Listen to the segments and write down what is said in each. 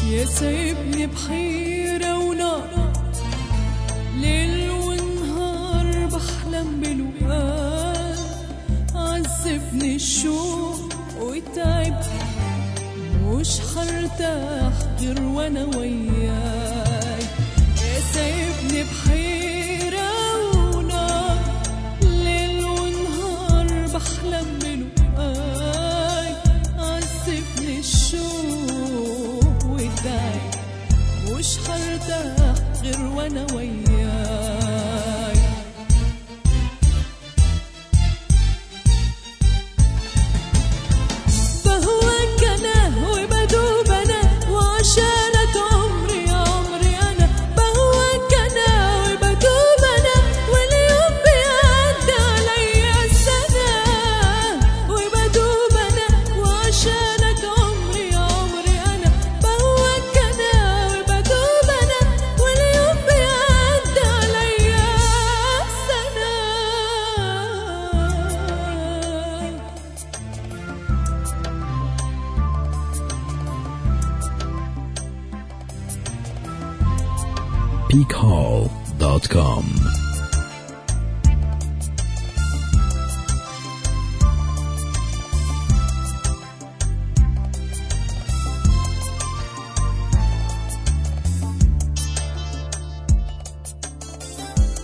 يا سايبني بحيرة ونار ليل ونهار بحلم بلقاك عذبني الشوق وتعب مش هرتاح غير وانا وياك يا سايبني بحيرة ونار ليل ونهار بحلم بلقاك عذبني الشوق وتعب مش هرتاح غير وانا وياك بهواك انا وبدوب انا وعشانك عمري عمري انا بهواك انا وبدوب انا واليوم بيعدي عليا السنه وبدوب انا وعشانك عمري عمري انا بهواك انا وبدوب انا واليوم بيعدي عليا السنه peakhall.com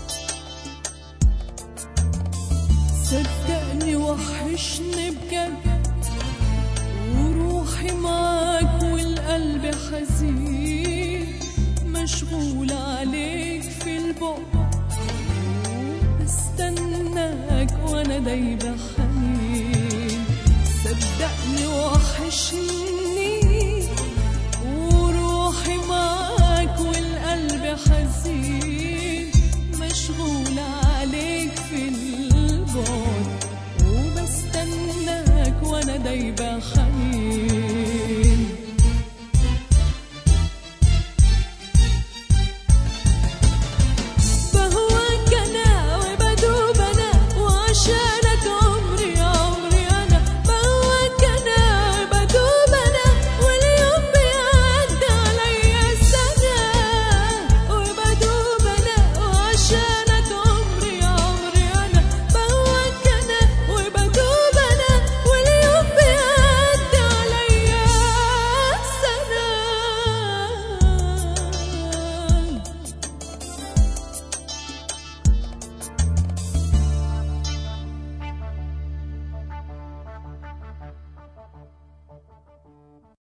صدقني وحشني بجد